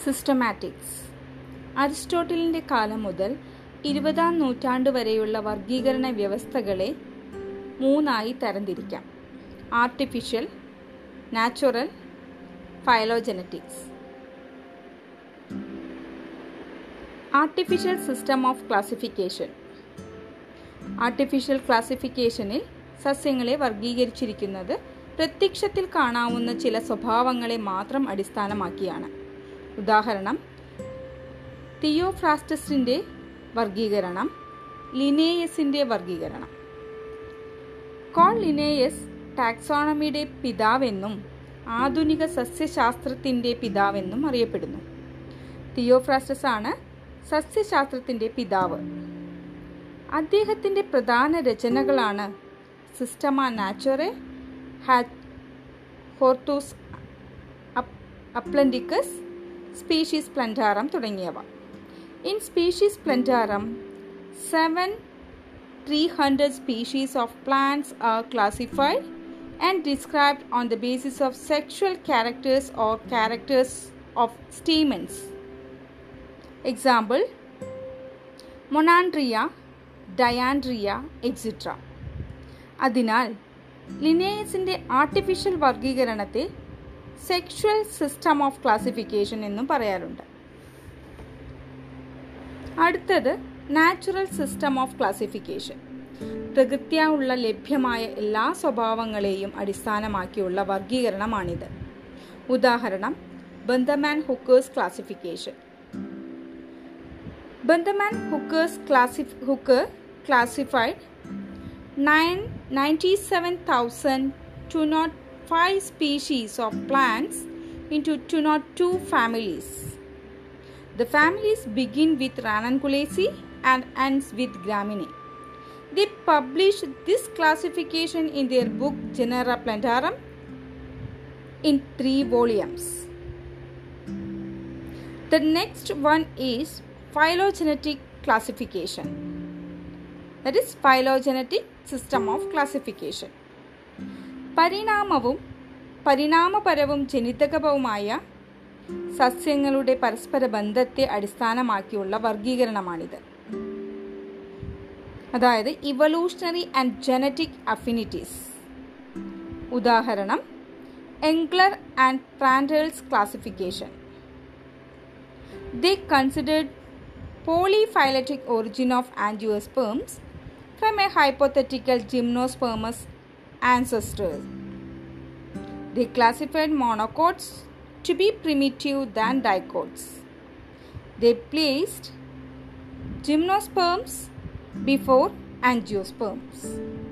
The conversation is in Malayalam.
സിസ്റ്റമാറ്റിക്സ് അരിസ്റ്റോട്ടലിൻ്റെ കാലം മുതൽ ഇരുപതാം നൂറ്റാണ്ട് വരെയുള്ള വർഗീകരണ വ്യവസ്ഥകളെ മൂന്നായി തരംതിരിക്കാം artificial natural phylogenetics artificial system of classification artificial ക്ലാസിഫിക്കേഷനിൽ സസ്യങ്ങളെ വർഗീകരിച്ചിരിക്കുന്നത് പ്രത്യക്ഷത്തിൽ കാണാവുന്ന ചില സ്വഭാവങ്ങളെ മാത്രം അടിസ്ഥാനമാക്കിയാണ് ഉദാഹരണം തിയോഫ്രാസ്റ്റസിൻ്റെ വർഗീകരണം ലിനേയസിൻ്റെ വർഗീകരണം കോൾ ലിനേയസ് ടാക്സോണമിയുടെ പിതാവെന്നും ആധുനിക സസ്യശാസ്ത്രത്തിൻ്റെ പിതാവെന്നും അറിയപ്പെടുന്നു തിയോഫ്രാസ്റ്റസ് ആണ് സസ്യശാസ്ത്രത്തിൻ്റെ പിതാവ് അദ്ദേഹത്തിൻ്റെ പ്രധാന രചനകളാണ് Systema Naturae Hortus Uplandicus Species Plantarum തുടങ്ങിയവ in Species Plantarum seven three hundred species of plants are classified and described on the basis of sexual characters or characters of stamens. Example Monandria, Diandria, etc. അതിനാൽ ലിനേയസിൻ്റെ ആർട്ടിഫിഷ്യൽ വർഗീകരണത്തെ സെക്ഷുവൽ സിസ്റ്റം ഓഫ് ക്ലാസിഫിക്കേഷൻ എന്നും പറയാറുണ്ട് അടുത്തത് നാച്ചുറൽ സിസ്റ്റം ഓഫ് ക്ലാസിഫിക്കേഷൻ പ്രകൃത്യാ ഉള്ള ലഭ്യമായ എല്ലാ സ്വഭാവങ്ങളെയും അടിസ്ഥാനമാക്കിയുള്ള വർഗീകരണമാണിത് ഉദാഹരണം Bentham Hooker's classification Bentham Hooker's ക്ലാസിഫ് Hooker classified nine ninety seven thousand two nought five species of plants in two two nought two families The families begin with Ranunculacea and ends with Graminae. They published this classification in their book Genera Plantarum in three volumes. The next one is phylogenetic classification. That is phylogenetic system of classification. പരിണാമവും പരിണാമപരവും ജനിതകവുമായ സസ്യങ്ങളുടെ പരസ്പര ബന്ധത്തെ അടിസ്ഥാനമാക്കിയുള്ള വർഗീകരണമാണിത് അതായത് ഇവല്യൂഷണറി ആൻഡ് ജനറ്റിക് അഫിനിറ്റീസ് ഉദാഹരണം Engler and Prantl's classification they considered polyphyletic origin of angiosperms from a hypothetical gymnosperms ancestors. They classified monocots to be primitive than dicots. They placed gymnosperms before angiosperms.